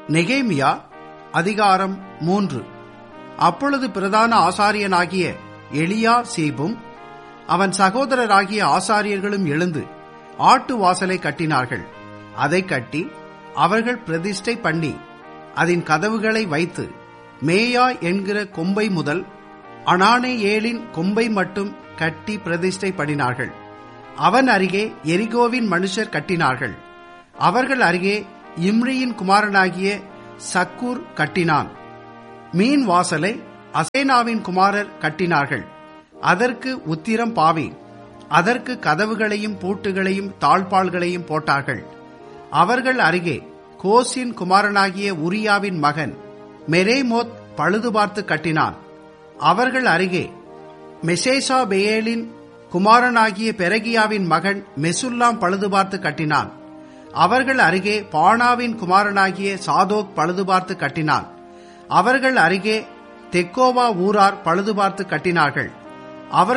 நெகேமியா அதிகாரம் மூன்று அப்பொழுது பிரதான ஆசாரியனாகிய எலியா சீபும் அவன் சகோதரராகிய ஆசாரியர்களும் எழுந்து ஆட்டு வாசலை கட்டினார்கள் அதை கட்டி அவர்கள் பிரதிஷ்டை பண்ணி அதன் கதவுகளை வைத்து மேயா என்கிற கொம்பை முதல் அனானே ஏலின் கொம்பை மட்டும் கட்டி பிரதிஷ்டை பண்ணினார்கள் அவன் அருகே எரிகோவின் மனுஷர் கட்டினார்கள் அவர்கள் அருகே இம்ரியின் குமாரனாகிய சக்கூர் கட்டினான் மீன் வாசலை அசேனாவின் குமாரர் கட்டினார்கள் அதற்கு உத்திரம் பாவி அதற்கு கதவுகளையும் பூட்டுகளையும் தாழ்பாள்களையும் போட்டார்கள் அவர்கள் அருகே கோசின் குமாரனாகிய உரியாவின் மகன் மெரேமோத் பழுது பார்த்து கட்டினான் அவர்கள் அருகே மெசேசா பெயேலின் குமாரனாகிய பெரகியாவின் மகன் மெசுல்லாம் பழுது பார்த்து கட்டினான் அவர்கள் அருகே பானாவின் குமாரனாகிய சாதோக் பழுது பார்த்து கட்டினான் அவர்கள் அருகே தெக்கோவா ஊரார் பழுது பார்த்து கட்டினார்கள் அவர்கள்